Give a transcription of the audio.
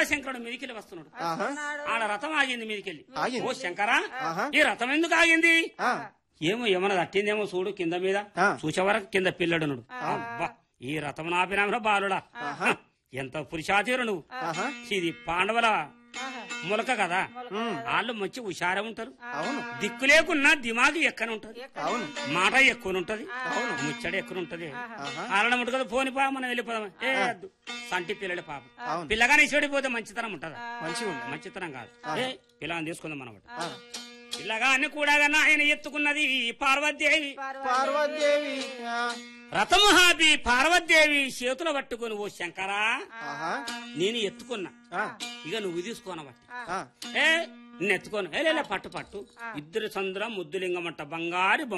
బోళాశంకరుడు మీదికెళ్ళి వస్తున్నాడు ఆహా ఆడ రథం ఆగింది మీదికెళ్ళి ఆగింది. ఓ శంకరా ఆహా. ఈ రథం ఎందుకు ఆగింది ఆ, ఏమో ఏమన్నా తట్టిందేమో చూడు కింద మీద ఆ. చూసే వరకు కింద పిల్లడునుడు అబ్బా ఈ రథం నాపినామిరా బాలుడా ఎంత పురుషాతీరు నువ్వు ఆహా ఇది పాండవుల ములక కదా వాళ్ళు మంచి హుషారే ఉంటారు అవును దిక్కు లేకున్నా దిమాగు ఎక్కన ఉంటది అవును మాట ఎక్కువ ఉంటది ముచ్చట ఎక్కువ ఉంటది ఆహా. ఆలడం ఉంటుంది కదా పోని పా మనం వెళ్ళిపోదాం ఏ వద్దు. సంటి పిల్లడి పాప అవును. పిల్లగానే ఇష్టపడిపోతే మంచితనం ఉంటదా మంచిగా ఉంది మంచితనం కాదు ఏ పిల్లని తీసుకుందాం మనం ఒకటి. ఆ, పిల్లగాన్ని కూడా ఆయన ఎత్తుకున్నది పార్వతీదేవి పార్వతీదేవి ఆ, రథము హాపి పార్వతీదేవి చేతులు పట్టుకుని ఓ శంకరా ఆహా నేను ఎత్తుకున్నా ఆ, ఇక నువ్వు తీసుకోనబట్టి ఆ, ఏ నిన్ను ఎత్తుకోను ఏ లే, లే, పట్టు పట్టు ఇద్దరు చంద్ర ముద్దులింగమంట బంగారు బొమ్మ